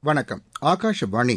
வணக்கம் ஆகாஷவாணி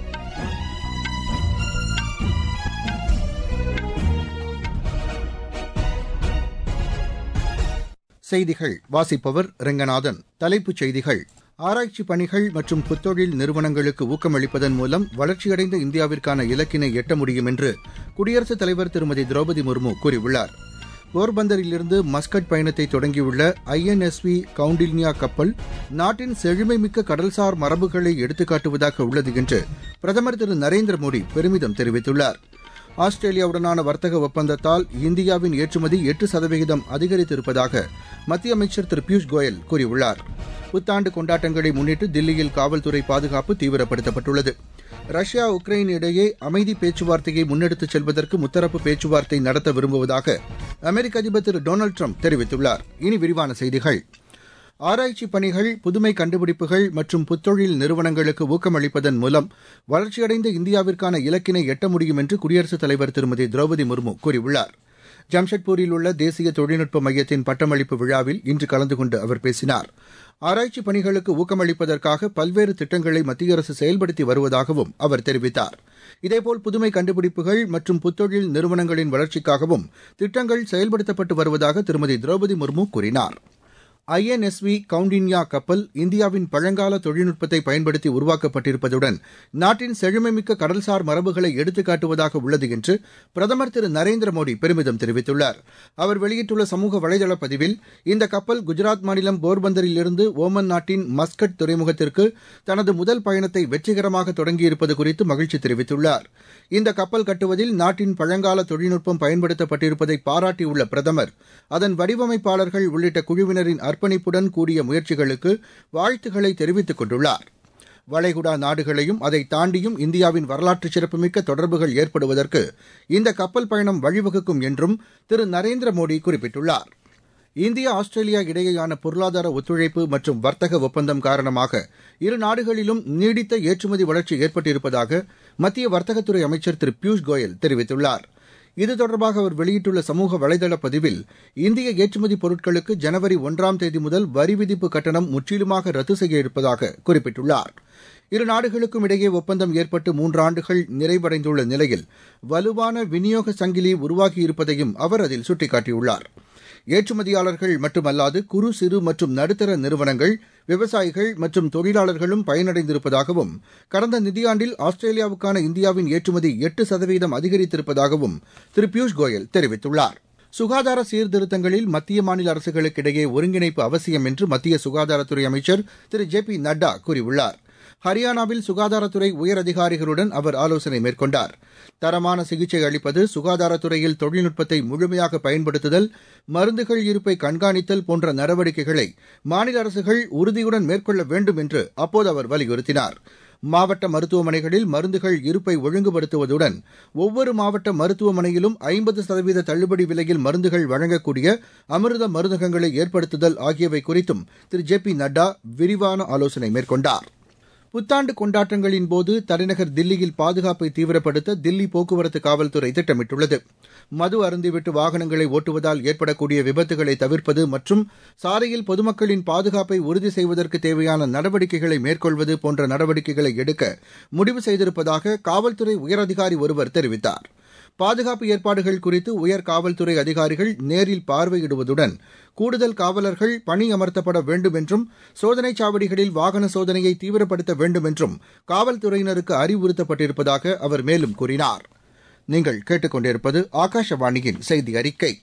செய்திகள் வாசிப்பவர் ரெங்கநாதன் தலைப்புச் செய்திகள் ஆராய்ச்சி பணிகள் மற்றும் புத்தொழில் நிறுவனங்களுக்கு ஊக்கமளிப்பதன் மூலம் வளர்ச்சியடைந்த இந்தியாவிற்கான இலக்கினை எட்ட முடியும் என்று குடியரசுத் தலைவர் திருமதி திரௌபதி முர்மு கூறியுள்ளார் போர்பந்தரிலிருந்து மஸ்கட் பயணத்தை தொடங்கியுள்ள ஐஎன்எஸ்வி கவுண்டில்னியா கப்பல் நாட்டின் செழுமைமிக்க கடல்சார் மரபுகளை எடுத்துக்காட்டுவதாக உள்ளது என்று பிரதமர் திரு நரேந்திர மோடி பெருமிதம் தெரிவித்துள்ளார் ஆஸ்திரேலியாவுடனான வர்த்தக ஒப்பந்தத்தால் இந்தியாவின் ஏற்றுமதி எட்டு சதவிகிதம் அதிகரித்திருப்பதாக மத்திய அமைச்சர் திரு பியூஷ் கோயல் கூறியுள்ளார் புத்தாண்டு கொண்டாட்டங்களை முன்னிட்டு தில்லியில் காவல்துறை பாதுகாப்பு தீவிரப்படுத்தப்பட்டுள்ளது ரஷ்யா உக்ரைன் இடையே அமைதி பேச்சுவார்த்தையை முன்னெடுத்துச் செல்வதற்கு முத்தரப்பு பேச்சுவார்த்தை நடத்த விரும்புவதாக அமெரிக்க அதிபர் திரு டொனால்டு ட்ரம்ப் தெரிவித்துள்ளார் இனி விரிவான செய்திகள் ஆராய்ச்சி பணிகள் புதுமை கண்டுபிடிப்புகள் மற்றும் புத்தொழில் நிறுவனங்களுக்கு ஊக்கமளிப்பதன் மூலம் வளர்ச்சியடைந்த இந்தியாவிற்கான இலக்கினை எட்ட முடியும் என்று குடியரசுத் தலைவர் திருமதி திரௌபதி முர்மு கூறியுள்ளார் ஜம்ஷெட்பூரில் உள்ள தேசிய தொழில்நுட்ப மையத்தின் பட்டமளிப்பு விழாவில் இன்று கலந்து கொண்டு அவர் பேசினார் ஆராய்ச்சி பணிகளுக்கு ஊக்கமளிப்பதற்காக பல்வேறு திட்டங்களை மத்திய அரசு செயல்படுத்தி வருவதாகவும் அவர் தெரிவித்தார் இதேபோல் புதுமை கண்டுபிடிப்புகள் மற்றும் புத்தொழில் நிறுவனங்களின் வளர்ச்சிக்காகவும் திட்டங்கள் செயல்படுத்தப்பட்டு வருவதாக திருமதி திரௌபதி முர்மு கூறினார் ஐஎன்எஸ்வி கவுண்டின்யா கப்பல் இந்தியாவின் பழங்கால தொழில்நுட்பத்தை பயன்படுத்தி உருவாக்கப்பட்டிருப்பதுடன் நாட்டின் செழுமைமிக்க கடல்சார் மரபுகளை எடுத்துக்காட்டுவதாக உள்ளது என்று பிரதமர் திரு நரேந்திர மோடி பெருமிதம் தெரிவித்துள்ளார் அவர் வெளியிட்டுள்ள சமூக வலைதள பதிவில் இந்த கப்பல் குஜராத் மாநிலம் போர்பந்தரில் இருந்து ஓமன் நாட்டின் மஸ்கட் துறைமுகத்திற்கு தனது முதல் பயணத்தை வெற்றிகரமாக தொடங்கியிருப்பது குறித்து மகிழ்ச்சி தெரிவித்துள்ளார் இந்த கப்பல் கட்டுவதில் நாட்டின் பழங்கால தொழில்நுட்பம் பயன்படுத்தப்பட்டிருப்பதை பாராட்டியுள்ள பிரதமர் அதன் வடிவமைப்பாளர்கள் உள்ளிட்ட குழுவினரின் அர்ப்பணிப்புடன் கூடிய முயற்சிகளுக்கு வாழ்த்துக்களை தெரிவித்துக் கொண்டுள்ளார் வளைகுடா நாடுகளையும் அதை தாண்டியும் இந்தியாவின் வரலாற்று சிறப்புமிக்க தொடர்புகள் ஏற்படுவதற்கு இந்த கப்பல் பயணம் வழிவகுக்கும் என்றும் திரு நரேந்திர மோடி குறிப்பிட்டுள்ளார் இந்தியா ஆஸ்திரேலியா இடையேயான பொருளாதார ஒத்துழைப்பு மற்றும் வர்த்தக ஒப்பந்தம் காரணமாக இரு நாடுகளிலும் நீடித்த ஏற்றுமதி வளர்ச்சி ஏற்பட்டிருப்பதாக மத்திய வர்த்தகத்துறை அமைச்சர் திரு பியூஷ் கோயல் தெரிவித்துள்ளார் இது தொடர்பாக அவர் வெளியிட்டுள்ள சமூக வலைதள பதிவில் இந்திய ஏற்றுமதி பொருட்களுக்கு ஜனவரி ஒன்றாம் தேதி முதல் வரி விதிப்பு கட்டணம் முற்றிலுமாக ரத்து செய்ய இருப்பதாக குறிப்பிட்டுள்ளார் இரு நாடுகளுக்கும் இடையே ஒப்பந்தம் ஏற்பட்டு மூன்றாண்டுகள் நிறைவடைந்துள்ள நிலையில் வலுவான விநியோக சங்கிலி உருவாகியிருப்பதையும் அவர் அதில் சுட்டிக்காட்டியுள்ளார் ஏற்றுமதியாளர்கள் மட்டுமல்லாது குறு சிறு மற்றும் நடுத்தர நிறுவனங்கள் விவசாயிகள் மற்றும் தொழிலாளர்களும் பயனடைந்திருப்பதாகவும் கடந்த நிதியாண்டில் ஆஸ்திரேலியாவுக்கான இந்தியாவின் ஏற்றுமதி எட்டு சதவீதம் அதிகரித்திருப்பதாகவும் திரு பியூஷ் கோயல் தெரிவித்துள்ளார் சுகாதார சீர்திருத்தங்களில் மத்திய மாநில அரசுகளுக்கிடையே ஒருங்கிணைப்பு அவசியம் என்று மத்திய சுகாதாரத்துறை அமைச்சர் திரு ஜே பி நட்டா கூறியுள்ளார் ஹரியானாவில் சுகாதாரத்துறை உயரதிகாரிகளுடன் அவர் ஆலோசனை மேற்கொண்டார் தரமான சிகிச்சை அளிப்பது சுகாதாரத்துறையில் தொழில்நுட்பத்தை முழுமையாக பயன்படுத்துதல் மருந்துகள் இருப்பை கண்காணித்தல் போன்ற நடவடிக்கைகளை மாநில அரசுகள் உறுதியுடன் மேற்கொள்ள வேண்டும் என்று அப்போது அவர் வலியுறுத்தினார் மாவட்ட மருத்துவமனைகளில் மருந்துகள் இருப்பை ஒழுங்குபடுத்துவதுடன் ஒவ்வொரு மாவட்ட மருத்துவமனையிலும் ஐம்பது சதவீத தள்ளுபடி விலையில் மருந்துகள் வழங்கக்கூடிய அமிர்த மருந்தகங்களை ஏற்படுத்துதல் ஆகியவை குறித்தும் திரு ஜே பி நட்டா விரிவான ஆலோசனை மேற்கொண்டார் புத்தாண்டு கொண்டாட்டங்களின் போது தலைநகர் தில்லியில் பாதுகாப்பை தீவிரப்படுத்த தில்லி போக்குவரத்து காவல்துறை திட்டமிட்டுள்ளது மது அருந்திவிட்டு வாகனங்களை ஓட்டுவதால் ஏற்படக்கூடிய விபத்துகளை தவிர்ப்பது மற்றும் சாலையில் பொதுமக்களின் பாதுகாப்பை உறுதி செய்வதற்கு தேவையான நடவடிக்கைகளை மேற்கொள்வது போன்ற நடவடிக்கைகளை எடுக்க முடிவு செய்திருப்பதாக காவல்துறை உயரதிகாரி ஒருவர் தெரிவித்தார் பாதுகாப்பு ஏற்பாடுகள் குறித்து உயர் காவல்துறை அதிகாரிகள் நேரில் பார்வையிடுவதுடன் கூடுதல் காவலர்கள் பணி அமர்த்தப்பட வேண்டும் என்றும் சோதனைச் சாவடிகளில் வாகன சோதனையை தீவிரப்படுத்த வேண்டும் என்றும் காவல்துறையினருக்கு அறிவுறுத்தப்பட்டிருப்பதாக அவர் மேலும் கூறினார் நீங்கள் கேட்டுக்கொண்டிருப்பது ஆகாஷவாணியின் செய்தி அறிக்கை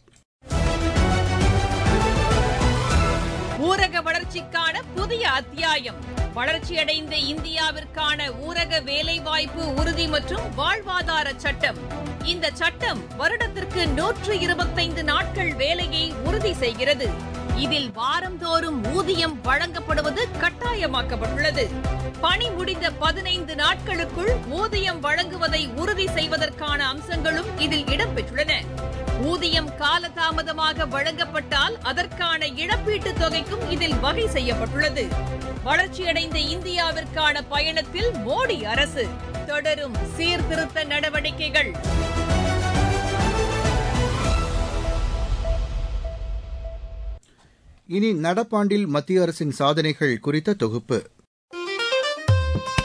ஊரக வளர்ச்சிக்கான புதிய அத்தியாயம் வளர்ச்சியடைந்த இந்தியாவிற்கான ஊரக வேலைவாய்ப்பு உறுதி மற்றும் வாழ்வாதார சட்டம் இந்த சட்டம் வருடத்திற்கு நூற்று இருபத்தைந்து நாட்கள் வேலையை உறுதி செய்கிறது இதில் வாரந்தோறும் ஊதியம் வழங்கப்படுவது கட்டாயமாக்கப்பட்டுள்ளது பணி முடிந்த பதினைந்து நாட்களுக்குள் ஊதியம் வழங்குவதை உறுதி செய்வதற்கான அம்சங்களும் இதில் இடம்பெற்றுள்ளன ஊதியம் காலதாமதமாக வழங்கப்பட்டால் அதற்கான இழப்பீட்டுத் தொகைக்கும் இதில் வகை செய்யப்பட்டுள்ளது வளர்ச்சியடைந்த இந்தியாவிற்கான பயணத்தில் மோடி அரசு தொடரும் சீர்திருத்த நடவடிக்கைகள் இனி நடப்பாண்டில் மத்திய அரசின் சாதனைகள் குறித்த தொகுப்பு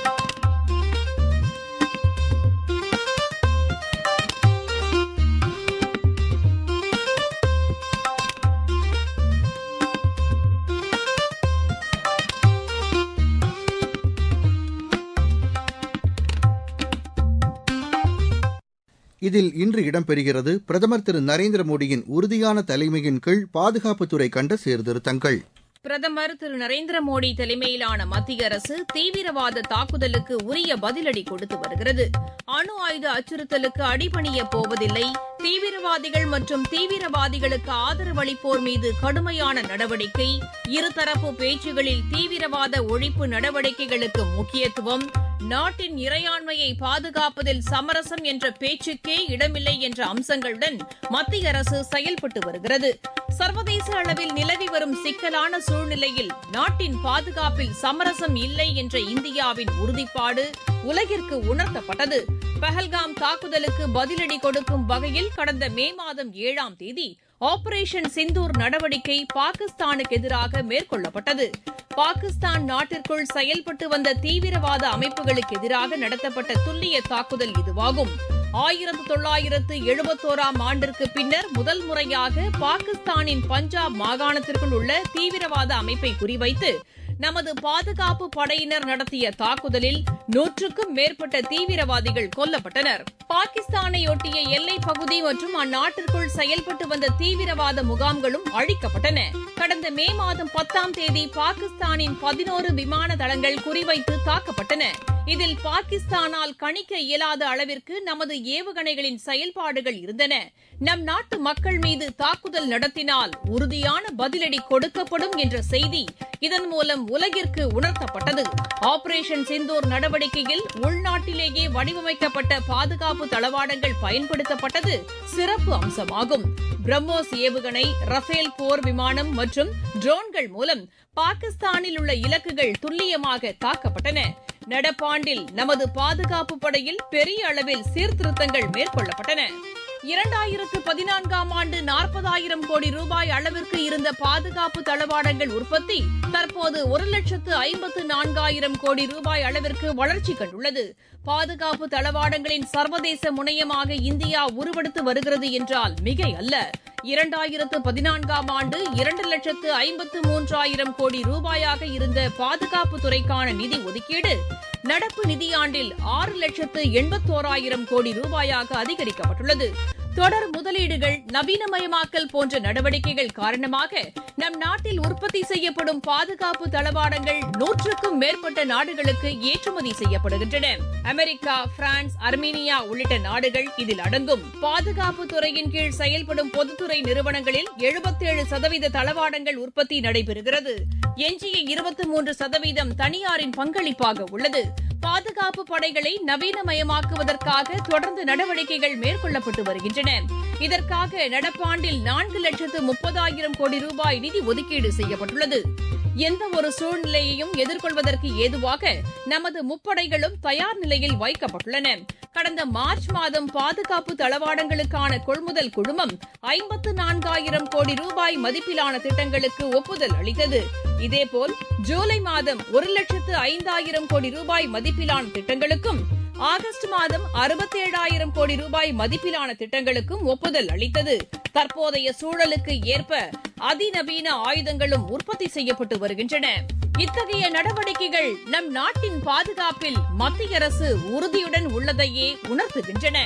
இதில் இன்று இடம்பெறுகிறது பிரதமர் திரு நரேந்திர மோடியின் உறுதியான தலைமையின் கீழ் பாதுகாப்புத்துறை கண்ட சீர்திருத்தங்கள் பிரதமர் திரு நரேந்திர மோடி தலைமையிலான மத்திய அரசு தீவிரவாத தாக்குதலுக்கு உரிய பதிலடி கொடுத்து வருகிறது அணு ஆயுத அச்சுறுத்தலுக்கு அடிபணிய போவதில்லை தீவிரவாதிகள் மற்றும் தீவிரவாதிகளுக்கு ஆதரவளிப்போர் மீது கடுமையான நடவடிக்கை இருதரப்பு பேச்சுகளில் தீவிரவாத ஒழிப்பு நடவடிக்கைகளுக்கு முக்கியத்துவம் நாட்டின் இறையாண்மையை பாதுகாப்பதில் சமரசம் என்ற பேச்சுக்கே இடமில்லை என்ற அம்சங்களுடன் மத்திய அரசு செயல்பட்டு வருகிறது சர்வதேச அளவில் நிலவி வரும் சிக்கலான சூழ்நிலையில் நாட்டின் பாதுகாப்பில் சமரசம் இல்லை என்ற இந்தியாவின் உறுதிப்பாடு உலகிற்கு உணர்த்தப்பட்டது பஹல்காம் தாக்குதலுக்கு பதிலடி கொடுக்கும் வகையில் கடந்த மே மாதம் ஏழாம் தேதி ஆபரேஷன் சிந்தூர் நடவடிக்கை பாகிஸ்தானுக்கு எதிராக மேற்கொள்ளப்பட்டது பாகிஸ்தான் நாட்டிற்குள் செயல்பட்டு வந்த தீவிரவாத அமைப்புகளுக்கு எதிராக நடத்தப்பட்ட துல்லிய தாக்குதல் இதுவாகும் ஆயிரத்து தொள்ளாயிரத்து எழுபத்தோராம் ஆண்டிற்கு பின்னர் முதல் முறையாக பாகிஸ்தானின் பஞ்சாப் மாகாணத்திற்குள் உள்ள தீவிரவாத அமைப்பை குறிவைத்து நமது பாதுகாப்பு படையினர் நடத்திய தாக்குதலில் நூற்றுக்கும் மேற்பட்ட தீவிரவாதிகள் கொல்லப்பட்டனர் பாகிஸ்தானையொட்டிய எல்லைப் பகுதி மற்றும் அந்நாட்டிற்குள் செயல்பட்டு வந்த தீவிரவாத முகாம்களும் அழிக்கப்பட்டன கடந்த மே மாதம் பத்தாம் தேதி பாகிஸ்தானின் பதினோரு விமான தளங்கள் குறிவைத்து தாக்கப்பட்டன இதில் பாகிஸ்தானால் கணிக்க இயலாத அளவிற்கு நமது ஏவுகணைகளின் செயல்பாடுகள் இருந்தன நம் நாட்டு மக்கள் மீது தாக்குதல் நடத்தினால் உறுதியான பதிலடி கொடுக்கப்படும் என்ற செய்தி இதன் மூலம் உலகிற்கு உணர்த்தப்பட்டது ஆபரேஷன் சிந்தூர் நடவடிக்கையில் உள்நாட்டிலேயே வடிவமைக்கப்பட்ட பாதுகாப்பு தளவாடங்கள் பயன்படுத்தப்பட்டது சிறப்பு அம்சமாகும் பிரம்மோஸ் ஏவுகணை ரஃபேல் போர் விமானம் மற்றும் ட்ரோன்கள் மூலம் பாகிஸ்தானில் உள்ள இலக்குகள் துல்லியமாக தாக்கப்பட்டன நடப்பாண்டில் நமது பாதுகாப்பு படையில் பெரிய அளவில் சீர்திருத்தங்கள் மேற்கொள்ளப்பட்டன இரண்டாயிரத்து பதினான்காம் ஆண்டு நாற்பதாயிரம் கோடி ரூபாய் அளவிற்கு இருந்த பாதுகாப்பு தளவாடங்கள் உற்பத்தி தற்போது ஒரு லட்சத்து ஐம்பத்து நான்காயிரம் கோடி ரூபாய் அளவிற்கு வளர்ச்சி கண்டுள்ளது பாதுகாப்பு தளவாடங்களின் சர்வதேச முனையமாக இந்தியா உருவெடுத்து வருகிறது என்றால் மிகை அல்ல இரண்டாயிரத்து பதினான்காம் ஆண்டு இரண்டு லட்சத்து ஐம்பத்து மூன்றாயிரம் கோடி ரூபாயாக இருந்த பாதுகாப்பு துறைக்கான நிதி ஒதுக்கீடு நடப்பு நிதியாண்டில் ஆறு லட்சத்து எண்பத்தோராயிரம் கோடி ரூபாயாக அதிகரிக்கப்பட்டுள்ளது தொடர் முதலீடுகள் நவீனமயமாக்கல் போன்ற நடவடிக்கைகள் காரணமாக நம் நாட்டில் உற்பத்தி செய்யப்படும் பாதுகாப்பு தளவாடங்கள் நூற்றுக்கும் மேற்பட்ட நாடுகளுக்கு ஏற்றுமதி செய்யப்படுகின்றன அமெரிக்கா பிரான்ஸ் அர்மீனியா உள்ளிட்ட நாடுகள் இதில் அடங்கும் பாதுகாப்பு துறையின் கீழ் செயல்படும் பொதுத்துறை நிறுவனங்களில் எழுபத்தேழு சதவீத தளவாடங்கள் உற்பத்தி நடைபெறுகிறது எஞ்சிய இருபத்தி மூன்று சதவீதம் தனியாரின் பங்களிப்பாக உள்ளது பாதுகாப்பு படைகளை நவீனமயமாக்குவதற்காக தொடர்ந்து நடவடிக்கைகள் மேற்கொள்ளப்பட்டு வருகின்றன இதற்காக நடப்பாண்டில் நான்கு லட்சத்து முப்பதாயிரம் கோடி ரூபாய் நிதி ஒதுக்கீடு செய்யப்பட்டுள்ளது எந்த ஒரு சூழ்நிலையையும் எதிர்கொள்வதற்கு ஏதுவாக நமது முப்படைகளும் தயார் நிலையில் வைக்கப்பட்டுள்ளன கடந்த மார்ச் மாதம் பாதுகாப்பு தளவாடங்களுக்கான கொள்முதல் குழுமம் ஐம்பத்து நான்காயிரம் கோடி ரூபாய் மதிப்பிலான திட்டங்களுக்கு ஒப்புதல் அளித்தது இதேபோல் ஜூலை மாதம் ஒரு லட்சத்து ஐந்தாயிரம் கோடி ரூபாய் மதிப்பிலான திட்டங்களுக்கும் ஆகஸ்ட் மாதம் அறுபத்தேழாயிரம் கோடி ரூபாய் மதிப்பிலான திட்டங்களுக்கும் ஒப்புதல் அளித்தது தற்போதைய சூழலுக்கு ஏற்ப அதிநவீன ஆயுதங்களும் உற்பத்தி செய்யப்பட்டு வருகின்றன இத்தகைய நடவடிக்கைகள் நம் நாட்டின் பாதுகாப்பில் மத்திய அரசு உறுதியுடன் உள்ளதையே உணர்த்துகின்றன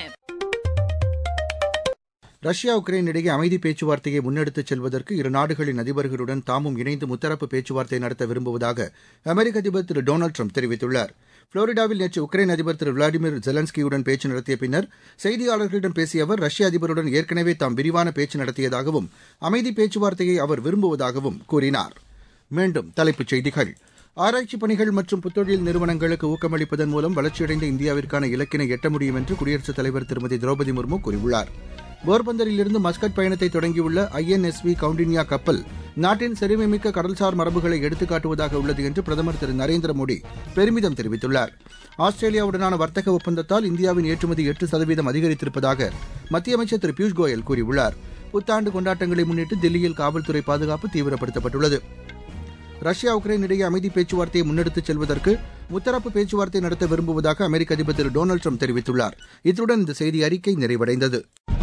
ரஷ்யா உக்ரைன் இடையே அமைதி பேச்சுவார்த்தையை முன்னெடுத்துச் செல்வதற்கு இரு நாடுகளின் அதிபர்களுடன் தாமும் இணைந்து முத்தரப்பு பேச்சுவார்த்தை நடத்த விரும்புவதாக அமெரிக்க அதிபர் திரு டொனால்டு ட்ரம்ப் தெரிவித்துள்ளார் புளோரிடாவில் நேற்று உக்ரைன் அதிபர் திரு விளாடிமிர் ஜெலன்ஸ்கியுடன் பேச்சு நடத்திய பின்னர் செய்தியாளர்களிடம் பேசிய அவர் ரஷ்ய அதிபருடன் ஏற்கனவே தாம் விரிவான பேச்சு நடத்தியதாகவும் அமைதி பேச்சுவார்த்தையை அவர் விரும்புவதாகவும் கூறினார் மீண்டும் தலைப்புச் செய்திகள் ஆராய்ச்சி பணிகள் மற்றும் புத்தொழில் நிறுவனங்களுக்கு ஊக்கமளிப்பதன் மூலம் வளர்ச்சியடைந்த இந்தியாவிற்கான இலக்கினை எட்ட முடியும் என்று குடியரசுத் தலைவர் திருமதி திரௌபதி முர்மு கூறியுள்ளார் போர்பந்தரிலிருந்து மஸ்கட் பயணத்தை தொடங்கியுள்ள ஐஎன்எஸ்வி கவுண்டின்யா கப்பல் நாட்டின் செழுமைமிக்க கடல்சார் மரபுகளை எடுத்துக்காட்டுவதாக உள்ளது என்று பிரதமர் திரு நரேந்திர மோடி பெருமிதம் தெரிவித்துள்ளார் ஆஸ்திரேலியாவுடனான வர்த்தக ஒப்பந்தத்தால் இந்தியாவின் ஏற்றுமதி எட்டு சதவீதம் அதிகரித்திருப்பதாக மத்திய அமைச்சர் திரு பியூஷ் கோயல் கூறியுள்ளார் புத்தாண்டு கொண்டாட்டங்களை முன்னிட்டு தில்லியில் காவல்துறை பாதுகாப்பு தீவிரப்படுத்தப்பட்டுள்ளது ரஷ்யா உக்ரைன் இடையே அமைதி பேச்சுவார்த்தையை முன்னெடுத்துச் செல்வதற்கு முத்தரப்பு பேச்சுவார்த்தை நடத்த விரும்புவதாக அமெரிக்க அதிபர் திரு டொனால்டு ட்ரம்ப் தெரிவித்துள்ளார் இத்துடன் இந்த செய்தி அறிக்கை நிறைவடைந்தது